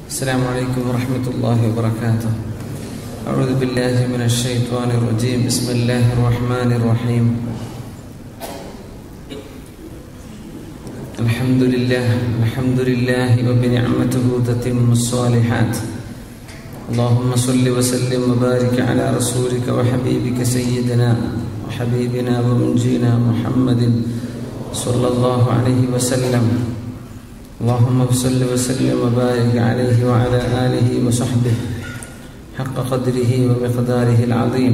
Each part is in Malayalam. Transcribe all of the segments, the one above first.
السلام عليكم ورحمة الله وبركاته أعوذ بالله من الشيطان الرجيم بسم الله الرحمن الرحيم الحمد لله الحمد لله وبنعمته تتم الصالحات اللهم صل وسلم وبارك على رسولك وحبيبك سيدنا وحبيبنا ومنجينا محمد صلى الله عليه وسلم اللهم صل وسلم وبارك عليه وعلى آله وصحبه حق قدره ومقداره العظيم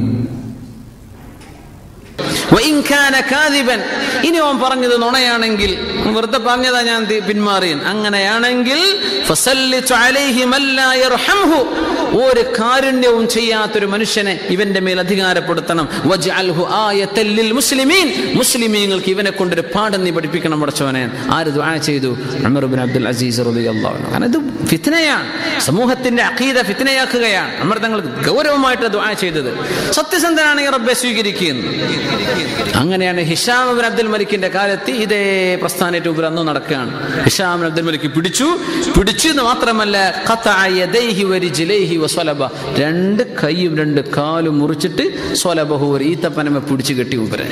വഇൻ കാന കാദിബൻ ഇനി അവൻ പറഞ്ഞത് നുണയാണെങ്കിൽ വെറുതെ പറഞ്ഞതാ ഞാൻ തി- പിന്മാറിയൻ അങ്ങനെയാണെങ്കിൽ ഫസല്ലിതു അലൈഹി മൻ ലാ യർഹംഹു. ഒരു കാരുണ്യവും ചെയ്യാത്തൊരു മനുഷ്യനെ ഇവന്റെ മേൽ അധികാരപ്പെടുത്തണം വജ്അൽഹു ആയത്തൻ ലിൽ മുസ്ലിമീൻ മുസ്ലിമീങ്ങൾക്ക് ഇവനെ കൊണ്ടൊരു പാഠം നീ പഠിപ്പിക്കണം പടച്ചവനെ ആര് ദുആ ചെയ്തു ഉമർ ഇബ്നു അബ്ദുൽ അസീസ് റളിയല്ലാഹു അൻഹു കാരണം ഇത് ഫിത്നയാണ് സമൂഹത്തിന്റെ അഖീദ ഫിത്നയാക്കുകയാണ് നമ്മൾ തങ്ങൾ ഗൗരവമായിട്ട് ദുആ ചെയ്തത് സത്യസന്ധനാണെങ്കിൽ റബ്ബെ സ്വീകരിക്കുന്നു അങ്ങനെയാണ് ഹിഷാം ഇബ്നു അബ്ദുൽ മലിക്കിന്റെ കാലത്ത് ഇതേ പ്രസ്ഥാനത്തെ ഉപരി അന്ന് നടക്കുകയാണ് ഹിഷാം ഇബ്നു അബ്ദുൽ മലിക്ക് പിടിച്ചു പിടിച്ചു എന്ന് മാത്രമല്ല ഖതഅ യദൈഹി വരിജ്ലൈഹി വസ്വലബ രണ്ട് കൈയും രണ്ട് കാലും മുറിച്ചിട്ട് സ്വലബഹു ഒരു ഈത്തപ്പനമെ പിടിച്ചു കെട്ടി ഉപരെ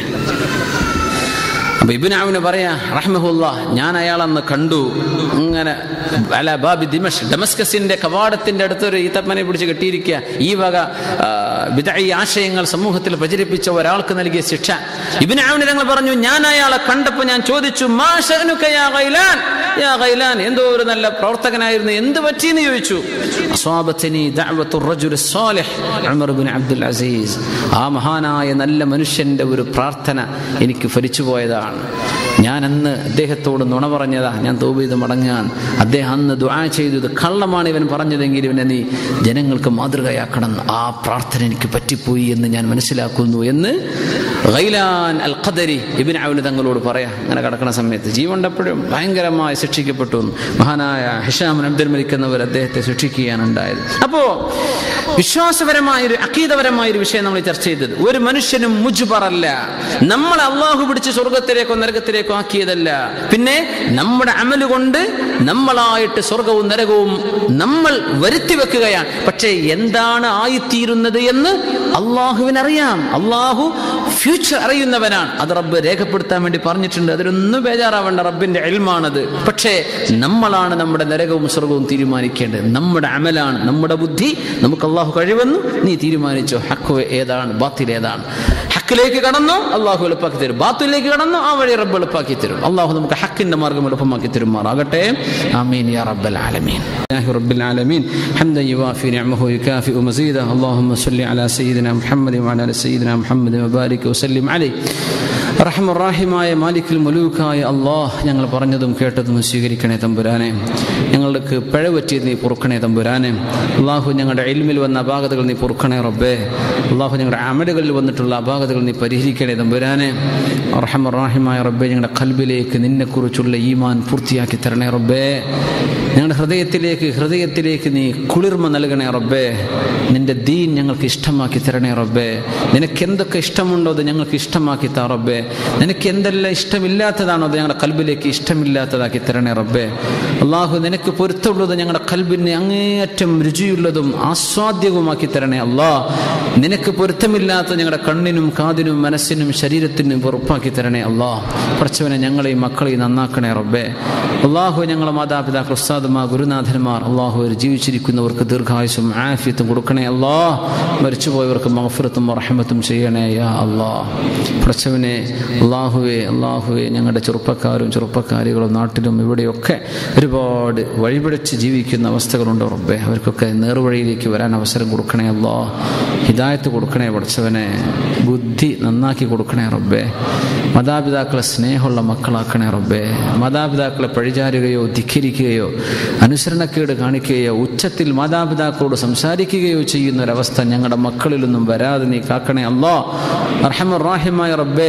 അപ്പൊ ഇബിനാവിന് പറയാ റഹ്മഹുല്ല ഞാൻ അയാളന്ന് കണ്ടു ഇങ്ങനെ അല ബാബി ദിമഷ് ഡമസ്കസിന്റെ കവാടത്തിന്റെ അടുത്തൊരു ഈത്തപ്പനെ പിടിച്ച് കെട്ടിയിരിക്കുക ഈ വക ആ, ബിദഈ ആശയങ്ങൾ സമൂഹത്തിൽ പ്രചരിപ്പിച്ച ഒരാൾക്ക് നൽകിയ ശിക്ഷ ഇബിനാവിന് ഞങ്ങൾ പറഞ്ഞു ഞാൻ അയാളെ കണ്ടപ്പോൾ ഞാൻ ചോദിച്ചു മാ ശഅനുക യാ ഗൈലാൻ യാ ഗൈലാൻ എന്തോ ഒരു നല്ല പ്രവർത്തകനായിരുന്നു എന്ത് പറ്റിയെന്ന് ചോദിച്ചു അസ്വാബത്തിനി ദഅവത്തു റജുൽ സ്വാലിഹ് ഉമർ ഇബ്നു അബ്ദുൽ അസീസ് ആ മഹാനായ നല്ല മനുഷ്യന്റെ ഒരു പ്രാർത്ഥന എനിക്ക് ഫലിച്ചു പോയതാണ് ഞാൻ അന്ന് അദ്ദേഹത്തോട് നുണ പറഞ്ഞതാ ഞാൻ തോപ് ചെയ്ത് മടങ്ങാൻ അദ്ദേഹം അന്ന് ദുആ ചെയ്തത് കള്ളമാണ് ഇവൻ പറഞ്ഞതെങ്കിൽ ഇവനെ നീ ജനങ്ങൾക്ക് മാതൃകയാക്കണം ആ പ്രാർത്ഥന എനിക്ക് പറ്റിപ്പോയി എന്ന് ഞാൻ മനസ്സിലാക്കുന്നു എന്ന് ഗൈലാൻ അൽ ഖദരി ഇബിൻ അവന് തങ്ങളോട് പറയാം അങ്ങനെ കിടക്കുന്ന സമയത്ത് ജീവണ്ടപ്പോഴും ഭയങ്കരമായി ശിക്ഷിക്കപ്പെട്ടു എന്ന്. മഹാനായ ഹിഷാമൻ അബ്ദുൽ മലിക് എന്നവർ അദ്ദേഹത്തെ ശിക്ഷിക്കുകയാണ് ഉണ്ടായത് അപ്പോ വിശ്വാസപരമായ ഒരു അക്കീതപരമായ ഒരു വിഷയം നമ്മൾ ചർച്ച ചെയ്തത് ഒരു മനുഷ്യനും മുജ്ബറല്ല നമ്മൾ അള്ളാഹു പിടിച്ച് സ്വർഗത്തിലേക്കോ നരകത്തിലേക്കോ ആക്കിയതല്ല പിന്നെ നമ്മുടെ അമല് കൊണ്ട് നമ്മളായിട്ട് സ്വർഗവും നരകവും നമ്മൾ വരുത്തി വെക്കുകയാണ് പക്ഷേ എന്താണ് ആയിത്തീരുന്നത് എന്ന് അള്ളാഹുവിനറിയാം അള്ളാഹു ഫ്യൂച്ചർ അറിയുന്നവനാണ് അത് റബ്ബ് രേഖപ്പെടുത്താൻ വേണ്ടി പറഞ്ഞിട്ടുണ്ട് അതിലൊന്നും ബേജാറാവേണ്ട റബ്ബിന്റെ എൽമാണത് പക്ഷേ നമ്മളാണ് നമ്മുടെ നരകവും സ്വർഗവും തീരുമാനിക്കേണ്ടത് നമ്മുടെ അമലാണ് നമ്മുടെ ബുദ്ധി നമുക്ക് അള്ളാഹു കഴിവെന്നു നീ തീരുമാനിച്ചോ ഹക്ക് ഏതാണ് ബാത്തിൽ ഏതാണ് ഹക്കിലേക്ക് കടന്നു അള്ളാഹു എളുപ്പാക്കി തരും ബാത്തിലേക്ക് കടന്നു ആ വഴി റബ്ബ് എളുപ്പാക്കി തരും അള്ളാഹു നമുക്ക് ഹക്കിന്റെ മാർഗം എളുപ്പമാക്കി തരുമാറാകട്ടെ ആമീൻ യാ റബ്ബൽ ആലമീൻ الله رب العالمين حمدا يوافي نعمه ويكافئ مزيدا اللهم صل على سيدنا محمد وعلى ال سيدنا محمد وبارك وسلم عليه റഹമുറാഹിമായ മാലിക്കുൽ മുലൂക്കായ അള്ളാഹ് ഞങ്ങൾ പറഞ്ഞതും കേട്ടതും സ്വീകരിക്കണേ തമ്പുരാനെ ഞങ്ങൾക്ക് പിഴ പറ്റിയത് നീ പൊറുക്കണേ തമ്പുരാനെ അള്ളാഹു ഞങ്ങളുടെ എൽമിൽ വന്ന അപാകതകൾ നീ പൊറുക്കണേ റബ്ബേ അള്ളാഹു ഞങ്ങളുടെ അമലുകളിൽ വന്നിട്ടുള്ള അപാകതകൾ നീ പരിഹരിക്കണേ തമ്പുരാനെ റഹമുറാഹിമായ റബ്ബെ ഞങ്ങളുടെ കൽബിലേക്ക് നിന്നെക്കുറിച്ചുള്ള ഈമാൻ പൂർത്തിയാക്കി തരണേ റബ്ബേ ഞങ്ങളുടെ ഹൃദയത്തിലേക്ക് ഹൃദയത്തിലേക്ക് നീ കുളിർമ നൽകണേ റബ്ബേ നിന്റെ ദീൻ ഞങ്ങൾക്ക് ഇഷ്ടമാക്കി തരണേ റബ്ബേ നിനക്ക് എന്തൊക്കെ ഇഷ്ടമുണ്ടോ അത് ഞങ്ങൾക്ക് ഇഷ്ടമാക്കി താ റബ്ബേ നിനക്ക് എന്തെല്ലാം ഇഷ്ടമില്ലാത്തതാണോ അത് ഞങ്ങളുടെ കൽബിലേക്ക് ഇഷ്ടമില്ലാത്തതാക്കി തരണേ റബ്ബേ അള്ളാഹു നിനക്ക് പൊരുത്തമുള്ളത് ഞങ്ങളുടെ കൽബിന് അങ്ങേയറ്റം രുചിയുള്ളതും ആസ്വാദ്യവുമാക്കി തരണേ അള്ളാ നിനക്ക് പൊരുത്തമില്ലാത്ത ഞങ്ങളുടെ കണ്ണിനും കാതിനും മനസ്സിനും ശരീരത്തിനും പൊറുപ്പാക്കി തരണേ അള്ളാ പഠിച്ചവനെ ഞങ്ങളെയും മക്കളെയും നന്നാക്കണേ റബ്ബേ അള്ളാഹു ഞങ്ങളെ മാതാപിതാക്കൾ ഉസ്താദുമാർ ഗുരുനാഥന്മാർ അള്ളാഹു അവർ ജീവിച്ചിരിക്കുന്നവർക്ക് ദീർഘായുസും ആഫിയത്തും കൊടുക്കണേ അല്ലാ മരിച്ചുപോയവർക്ക് മഹഫിറത്തും റഹമത്തും ചെയ്യണേ യാ അല്ലാ പ്രസവനെ അള്ളാഹുവെ അള്ളാഹുവെ ഞങ്ങളുടെ ചെറുപ്പക്കാരും ചെറുപ്പക്കാരികളും നാട്ടിലും ഇവിടെയൊക്കെ ഒരുപാട് വഴിപിടിച്ച് ജീവിക്കുന്ന അവസ്ഥകളുണ്ട് റബ്ബെ അവർക്കൊക്കെ നേർവഴിയിലേക്ക് വരാൻ അവസരം കൊടുക്കണേ അല്ലാ ഹിദായത്ത് കൊടുക്കണേ പഠിച്ചവനെ ബുദ്ധി നന്നാക്കി കൊടുക്കണേ റബ്ബെ മാതാപിതാക്കളെ സ്നേഹമുള്ള മക്കളാക്കണേ റബ്ബേ മാതാപിതാക്കളെ പഴിചാരുകയോ ധിഖരിക്കുകയോ അനുസരണക്കേട് കാണിക്കുകയോ ഉച്ചത്തിൽ മാതാപിതാക്കളോട് സംസാരിക്കുകയോ ചെയ്യുന്ന ഒരവസ്ഥ ഞങ്ങളുടെ മക്കളിലൊന്നും വരാതെ നീ കാക്കണേ അല്ലോ റഹമുറാഹിമായ റബ്ബേ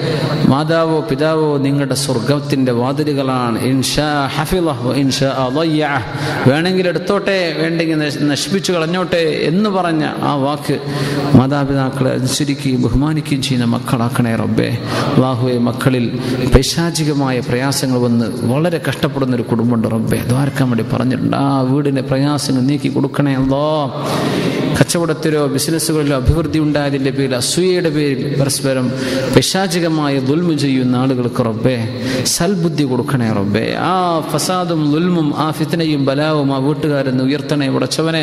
മാതാവോ പിതാവോ നിങ്ങളുടെ സ്വർഗത്തിന്റെ വാതിലുകളാണ് ഇൻഷാ ഹഫിളഹ് വ ഇൻഷാ അളയ്യഅഹ്. വേണമെങ്കിൽ എടുത്തോട്ടെ വേണ്ടെങ്കിൽ നശ്- നശിപ്പിച്ചു കളഞ്ഞോട്ടെ എന്ന് പറഞ്ഞ ആ വാക്ക് മാതാപിതാക്കളെ അനുസരിക്കുകയും ബഹുമാനിക്കുകയും ചെയ്യുന്ന മക്കളാക്കണേ റബ്ബേ അള്ളാഹുവെ മക്കളിൽ പൈശാചികമായ പ്രയാസങ്ങൾ വന്ന് വളരെ കഷ്ടപ്പെടുന്ന ഒരു കുടുംബമുണ്ട് റബ്ബെ ദ്വാരക്കാൻ വേണ്ടി പറഞ്ഞിട്ടുണ്ട് ആ വീടിന്റെ പ്രയാസങ്ങൾ നീക്കി കൊടുക്കണേ അല്ലോ കച്ചവടത്തിലോ ബിസിനസ്സുകളിലോ അഭിവൃദ്ധി ഉണ്ടായതിൻ്റെ പേരിൽ അസൂയയുടെ പേരിൽ പരസ്പരം പൈശാചികമായ ദുൽമു ചെയ്യുന്ന ആളുകൾക്ക് റബ്ബേ സൽബുദ്ധി കൊടുക്കണേ റബ്ബേ ആ ഫസാദും ദുൽമും ആ ഫിത്തനയും ബലാവും ആ വീട്ടുകാരെന്ന് ഉയർത്തണേ ഉടച്ചവനെ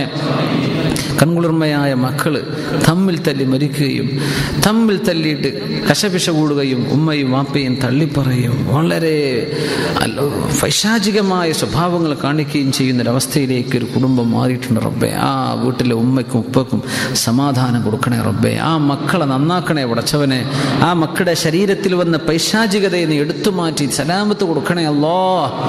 കൺകുളിർമയായ മക്കള് തമ്മിൽ തല്ലി മരിക്കുകയും തമ്മിൽ തല്ലിയിട്ട് കശപിശ കൂടുകയും ഉമ്മയും വാപ്പയും തള്ളിപ്പറയും വളരെ അല്ല- പൈശാചികമായ സ്വഭാവങ്ങൾ കാണിക്കുകയും ചെയ്യുന്ന ഒരവസ്ഥയിലേക്ക് ഒരു കുടുംബം മാറിയിട്ടുണ്ട് റബ്ബെ ആ വീട്ടിലെ ഉമ്മയ്ക്കും ഉപ്പക്കും സമാധാനം കൊടുക്കണേ റബ്ബെ ആ മക്കളെ നന്നാക്കണേ ഉടച്ചവനെ ആ മക്കളുടെ ശരീരത്തിൽ വന്ന പൈശാചികതയെ നീ എടുത്തു മാറ്റി സലാമത്ത് കൊടുക്കണേ അല്ലോ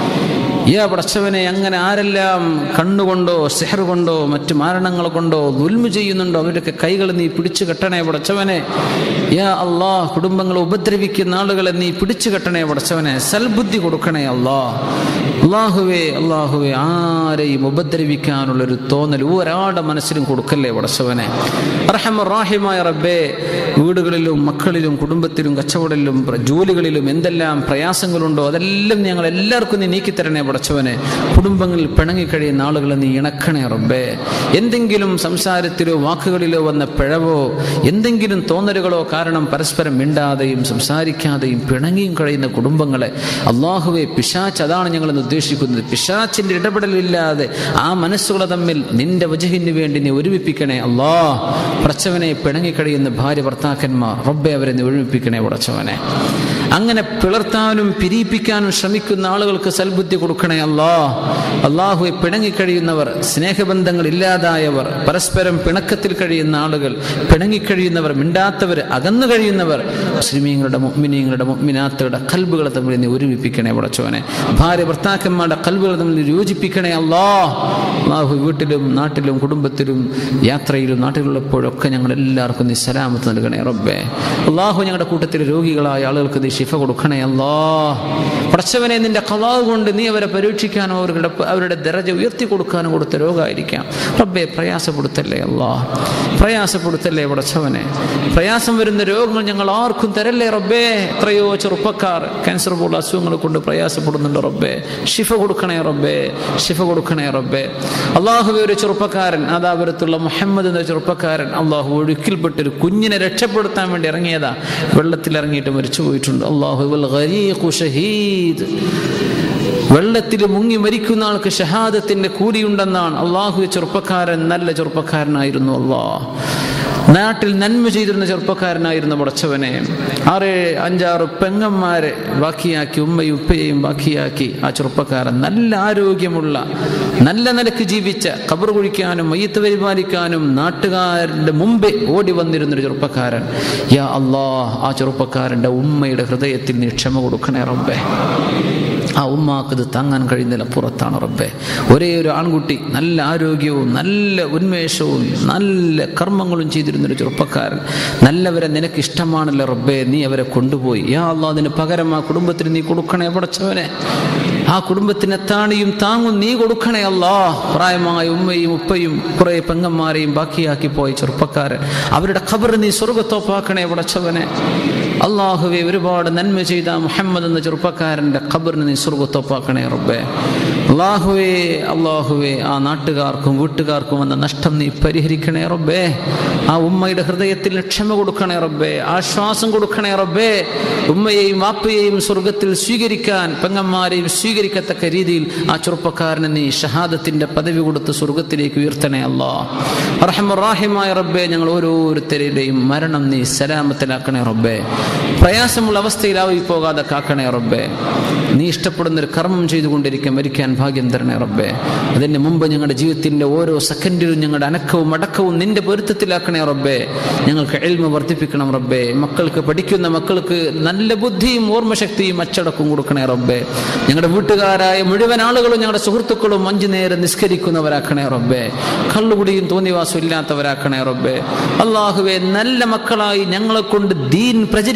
യാ പടച്ചവനെ അങ്ങനെ ആരെല്ലാം കണ്ണുകൊണ്ടോ സെഹർ കൊണ്ടോ മറ്റു മാരണങ്ങൾ കൊണ്ടോ ദുൽമു ചെയ്യുന്നുണ്ടോ അവരുടെയൊക്കെ കൈകൾ നീ പിടിച്ചു കെട്ടണേ പടച്ചവനെ യാ അള്ളാ കുടുംബങ്ങളെ ഉപദ്രവിക്കുന്ന ആളുകളെ നീ പിടിച്ചു കെട്ടണേ പടച്ചവനെ സൽബുദ്ധി കൊടുക്കണേ അള്ളാ അള്ളാഹുവേ അള്ളാഹുവേ ആരെയും ഉപദ്രവിക്കാനുള്ളൊരു തോന്നൽ ഒരാളുടെ മനസ്സിലും കൊടുക്കല്ലേ പടച്ചവനെ റഹമുറാഹിമായ റബ്ബേ വീടുകളിലും മക്കളിലും കുടുംബത്തിലും കച്ചവടത്തിലും പ്ര- ജോലികളിലും എന്തെല്ലാം പ്രയാസങ്ങളുണ്ടോ അതെല്ലാം ഞങ്ങൾ എല്ലാവർക്കും നീ നീക്കിത്തരണേ പടച്ചവനെ കുടുംബങ്ങളിൽ പിണങ്ങിക്കഴിയുന്ന ആളുകളെ നീ ഇണക്കണേ റബ്ബേ എന്തെങ്കിലും സംസാരത്തിലോ വാക്കുകളിലോ വന്ന പിഴവോ എന്തെങ്കിലും തോന്നലുകളോ കാരണം പരസ്പരം മിണ്ടാതെയും സംസാരിക്കാതെയും പിണങ്ങിയും കഴിയുന്ന കുടുംബങ്ങളെ അള്ളാഹുവെ പിശാച്ച് അതാണ് ഞങ്ങൾ ഇന്ന് ഉദ്ദേശിക്കുന്നത് പിശാച്ചിന്റെ ഇടപെടലില്ലാതെ ആ മനസ്സുകളെ തമ്മിൽ നിന്റെ വജഹിന് വേണ്ടി നീ ഒരുമിപ്പിക്കണേ അള്ളാ പ്രച്ചവനെ പിണങ്ങിക്കഴിയുന്ന ഭാര്യ ഭർത്താക്കന്മാർ റബ്ബെ അവരെ നീ ഒരുമിപ്പിക്കണേ ഉടച്ചവനെ അങ്ങനെ പിളർത്താനും പിരിയിപ്പിക്കാനും ശ്രമിക്കുന്ന ആളുകൾക്ക് സൽബുദ്ധി കൊടുക്കണേ അല്ലാ അള്ളാഹുവെ പിണങ്ങിക്കഴിയുന്നവർ സ്നേഹബന്ധങ്ങൾ ഇല്ലാതായവർ പരസ്പരം പിണക്കത്തിൽ കഴിയുന്ന ആളുകൾ പിണങ്ങിക്കഴിയുന്നവർ മിണ്ടാത്തവർ അകന്നു കഴിയുന്നവർ മുസ്ലിമീങ്ങളുടെ മുഅ്മിനീങ്ങളുടെ മുഅ്മിനാത്തുകളുടെ കൽബുകളെ തമ്മിൽ നീ ഒരുമിപ്പിക്കണേ പടച്ചോനെ ഭാര്യ ഭർത്താക്കന്മാരുടെ കൽബുകളെ തമ്മിൽ യോജിപ്പിക്കണേ അല്ലാ അള്ളാഹു വീട്ടിലും നാട്ടിലും കുടുംബത്തിലും യാത്രയിലും നാട്ടിലുള്ളപ്പോഴൊക്കെ ഞങ്ങൾ എല്ലാവർക്കും നീ സലാമത്ത് നൽകണേ റബ്ബേ അള്ളാഹു ഞങ്ങളുടെ കൂട്ടത്തിൽ രോഗികളായ ആളുകൾക്ക് നീ ശിഫ കൊടുക്കണേ അല്ലാ പടച്ചവനെ നിന്റെ കലാവ് കൊണ്ട് നീ അവരെ പരീക്ഷിക്കാനോ അവരുടെ അവരുടെ ദരജ ഉയർത്തി കൊടുക്കാനോ കൊടുത്ത രോഗമായിരിക്കാം റബ്ബെ പ്രയാസപ്പെടുത്തല്ലേ അല്ലാ പ്രയാസപ്പെടുത്തല്ലേ പടച്ചവനെ പ്രയാസം വരുന്ന രോഗങ്ങൾ ഞങ്ങൾ ആർക്കും തരല്ലേ റബ്ബേ എത്രയോ ചെറുപ്പക്കാർ ക്യാൻസർ പോലുള്ള അസുഖങ്ങൾ കൊണ്ട് പ്രയാസപ്പെടുന്നുണ്ട് റബ്ബേ ഷിഫ കൊടുക്കണേ റബ്ബേ ഷിഫ കൊടുക്കണേ റബ്ബേ അള്ളാഹുവെ ഒരു ചെറുപ്പക്കാരൻ അതാപുരത്തുള്ള മുഹമ്മദ് എന്ന ചെറുപ്പക്കാരൻ അള്ളാഹു ഒഴുക്കിൽപ്പെട്ട് ഒരു കുഞ്ഞിനെ രക്ഷപ്പെടുത്താൻ വേണ്ടി ഇറങ്ങിയതാ വെള്ളത്തിൽ ഇറങ്ങിയിട്ട് മരിച്ചു പോയിട്ടുണ്ട് അള്ളാഹു വൽ ഗരീഖു ഷഹീദ് വെള്ളത്തിൽ മുങ്ങി മരിക്കുന്ന ആൾക്ക് ഷഹാദത്തിന്റെ കൂലിയുണ്ടെന്നാണ് അള്ളാഹു ചെറുപ്പക്കാരൻ നല്ല ചെറുപ്പക്കാരനായിരുന്നു അള്ളാഹ് നാട്ടിൽ നന്മ ചെയ്തിരുന്ന ചെറുപ്പക്കാരനായിരുന്നു പടച്ചവനെ ആറ് അഞ്ചാറ് പെങ്ങന്മാരെ ബാക്കിയാക്കി ഉമ്മയും ഉപ്പയെയും ബാക്കിയാക്കി ആ ചെറുപ്പക്കാരൻ നല്ല ആരോഗ്യമുള്ള നല്ല നിലക്ക് ജീവിച്ച കബർ കുഴിക്കാനും മയ്യത്ത് പരിപാലിക്കാനും നാട്ടുകാരുടെ മുമ്പേ ഓടി വന്നിരുന്നൊരു ചെറുപ്പക്കാരൻ യാ അള്ളാ ആ ചെറുപ്പക്കാരൻ്റെ ഉമ്മയുടെ ഹൃദയത്തിൽ നീ ക്ഷമ കൊടുക്കണേ റബ്ബേ ആ ഉമ്മാക്ക് ഇത് താങ്ങാൻ കഴിയുന്നതിൽ പുറത്താണ് റബ്ബെ ഒരേ ഒരു ആൺകുട്ടി നല്ല ആരോഗ്യവും നല്ല ഉന്മേഷവും നല്ല കർമ്മങ്ങളും ചെയ്തിരുന്നൊരു ചെറുപ്പക്കാരൻ നല്ലവരെ നിനക്ക് ഇഷ്ടമാണല്ലോ റബ്ബെ നീ അവരെ കൊണ്ടുപോയി യാ അള്ളാ അതിന് പകരം ആ കുടുംബത്തിന് നീ കൊടുക്കണേ പടച്ചവനെ ആ കുടുംബത്തിന് എത്താണിയും താങ്ങും നീ കൊടുക്കണേ അല്ലാ പ്രായമായ ഉമ്മയും ഉപ്പയും കുറെ പെങ്ങന്മാരെയും ബാക്കിയാക്കി പോയ ചെറുപ്പക്കാരൻ അവരുടെ ഖബർ നീ സ്വർഗത്തോപ്പാക്കണേ പടച്ചവനെ അള്ളാഹുവെ ഒരുപാട് നന്മ ചെയ്ത മുഹമ്മദ് എന്ന ചെറുപ്പക്കാരൻ്റെ ഖബറിന് നീ സ്വർഗത്തോപ്പാക്കണേ റബ്ബേ അള്ളാഹുവേ അള്ളാഹുവേ ആ നാട്ടുകാർക്കും വീട്ടുകാർക്കും വന്ന നഷ്ടം നീ പരിഹരിക്കണേ റബ്ബേ ആ ഉമ്മയുടെ ഹൃദയത്തിൽ ക്ഷമ കൊടുക്കണേ റബ്ബേ ആശ്വാസം കൊടുക്കണേ റബ്ബേ ഉമ്മയെയും വാപ്പയെയും സ്വർഗത്തിൽ സ്വീകരിക്കാൻ പെങ്ങന്മാരെയും സ്വീകരിക്കത്തക്ക രീതിയിൽ ആ ചെറുപ്പക്കാരന് നീ ഷഹാദത്തിന്റെ പദവി കൊടുത്ത് സ്വർഗത്തിലേക്ക് ഉയർത്തണേ അല്ലാ റഹമുറാഹിമായ റബ്ബേ ഞങ്ങൾ ഓരോരുത്തരുടെയും മരണം നീ സലാമത്തിലാക്കണേ റബ്ബേ പ്രയാസമുള്ള അവസ്ഥയിലായി പോകാതെ കാക്കണേ റബ്ബേ നീ ഇഷ്ടപ്പെടുന്ന ഒരു കർമ്മം ചെയ്തുകൊണ്ടിരിക്കാൻ മരിക്കാൻ ഭാഗ്യം തരണേ റബ്ബേ അതിന് മുമ്പ് ഞങ്ങളുടെ ജീവിതത്തിന്റെ ഓരോ സെക്കൻഡിലും ഞങ്ങളുടെ അനക്കവും അടക്കവും നിന്റെ പൊരുത്തത്തിലാക്കണേ റബ്ബേ ഞങ്ങൾക്ക് എൽമ വർദ്ധിപ്പിക്കണം റബ്ബേ മക്കൾക്ക് പഠിക്കുന്ന മക്കൾക്ക് നല്ല ബുദ്ധിയും ഓർമ്മശക്തിയും അച്ചടക്കവും കൊടുക്കണേ റബ്ബേ ഞങ്ങളുടെ വീട്ടുകാരായ മുഴുവൻ ആളുകളും ഞങ്ങളുടെ സുഹൃത്തുക്കളും അഞ്ചു നേരം നിസ്കരിക്കുന്നവരാക്കണേ റബ്ബേ കള്ളുകുടിയും തോന്നിവാസം ഇല്ലാത്തവരാക്കണേ റബ്ബേ അള്ളാഹുവെ നല്ല മക്കളായി ഞങ്ങളെ കൊണ്ട് ദീൻ പ്രചരി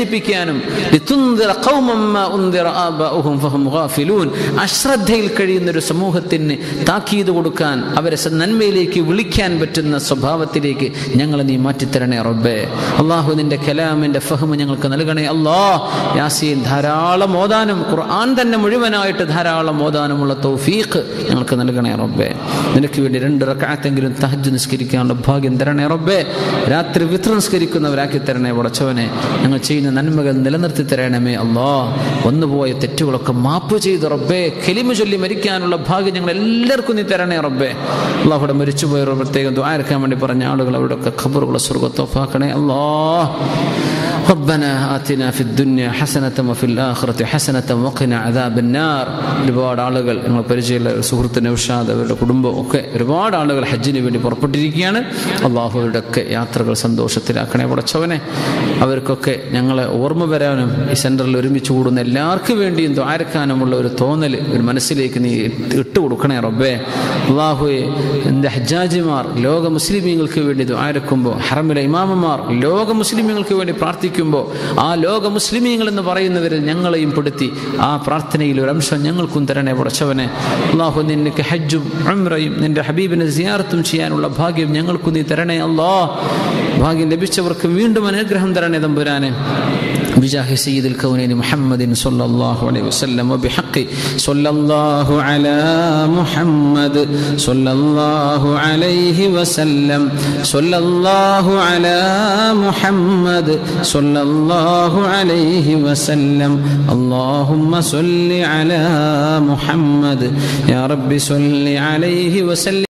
പ്രചരിപ്പിക്കാനും ലിതുൻദിറ ഖൗമൻ മാ ഉൻദിറ ആബാഉഹും ഫഹും ഗാഫിലൂൻ അശ്രദ്ധയിൽ കഴിയുന്ന ഒരു സമൂഹത്തിന് താക്കീത് കൊടുക്കാൻ അവരെ സ- നന്മയിലേക്ക് വിളിക്കാൻ പറ്റുന്ന സ്വഭാവത്തിലേക്ക് ഞങ്ങളെ നീ മാറ്റിത്തരണേ റബ്ബേ അള്ളാഹു നിന്റെ കലാമിന്റെ ഫഹ്മ് ഞങ്ങൾക്ക് നൽകണേ അല്ലാ യാസീൻ ധാരാളം ഓതാനും ഖുർആൻ തന്നെ മുഴുവനായിട്ട് ധാരാളം ഓതാനുമുള്ള തൗഫീഖ് ഞങ്ങൾക്ക് നൽകണേ റബ്ബേ നിനക്ക് വേണ്ടി രണ്ട് റക്കാത്തെങ്കിലും തഹജ് നിസ്കരിക്കാനുള്ള ഭാഗ്യം തരണേ റബ്ബേ രാത്രി വിത്ര നിസ്കരിക്കുന്നവരാക്കി തരണേ ഉടച്ചവനെ ഞങ്ങൾ ചെയ്യുന്ന നന്മകൾ നിലനിർത്തി തരണമേ അല്ലാ വന്നുപോയ തെറ്റുകളൊക്കെ മാപ്പ് ചെയ്ത് റബ്ബേ കെലിമ ചൊല്ലി മരിക്കാനുള്ള ഭാഗ്യം ഞങ്ങൾ എല്ലാവർക്കും നീ തരണേ റബ്ബേ അള്ളാഹുടെ മരിച്ചുപോയവർ പ്രത്യേകം ദ്വാരക്കാൻ വേണ്ടി പറഞ്ഞ ആളുകൾ അവരുടെയൊക്കെ ഖബറുകളെ സ്വർഗത്തോഫാക്കണേ അല്ലാ ربنا آتنا في الدنيا حسنة وفي الآخرة حسنة وقنا عذاب النار ഒരുപാട് ആളുകൾ ഞങ്ങൾ പരിചയമുള്ള ഒരു സുഹൃത്ത് നൗഷാദ് അവരുടെ കുടുംബം ഒക്കെ ഒരുപാട് ആളുകൾ ഹജ്ജിന് വേണ്ടി പുറപ്പെട്ടിരിക്കുകയാണ് അള്ളാഹുവരുടെ ഒക്കെ യാത്രകൾ സന്തോഷത്തിലാക്കണേ പടച്ചവനെ അവർക്കൊക്കെ ഞങ്ങളെ ഓർമ്മ വരാനും ഈ സെന്ററിൽ ഒരുമിച്ച് കൂടുന്ന എല്ലാവർക്കും വേണ്ടിയും ദ്വാരക്കാനുമുള്ള ഒരു തോന്നൽ ഒരു മനസ്സിലേക്ക് നീ ഇട്ട് കൊടുക്കണേ റബ്ബേ അള്ളാഹുയെ എൻ്റെ ഹജ്ജാജിമാർ ലോക മുസ്ലിമീങ്ങൾക്ക് വേണ്ടി ദ്വാരക്കുമ്പോൾ ഹറമിലെ ഇമാമമാർ ലോക മുസ്ലിമീങ്ങൾക്ക് വേണ്ടി പ്രാർത്ഥിക്കുമ്പോൾ ആ ലോക മുസ്ലിമീങ്ങൾ എന്ന് പറയുന്നവരിൽ ഞങ്ങളെയും പെടുത്തി ആ പ്രാർത്ഥനയിൽ ഒരു അംശം ഞങ്ങൾക്കും തരണേ പടച്ചവനെ അള്ളാഹു നിനക്ക് ഹജ്ജും ഉംറയും നിന്റെ ഹബീബിനെ സിയാറത്തും ചെയ്യാനുള്ള ഭാഗ്യം ഞങ്ങൾക്കും നീ തരണേ അല്ലാ ഭാഗ്യം ലഭിച്ചവർക്ക് വീണ്ടും അനുഗ്രഹം തരണേ തമ്പുരാനെ بجاه سيد الكونين محمد صلى الله عليه وسلم وبحق صلى الله على محمد صلى الله عليه وسلم صلى الله على محمد صلى الله عليه وسلم اللهم صل على محمد يا رب صل عليه وسلم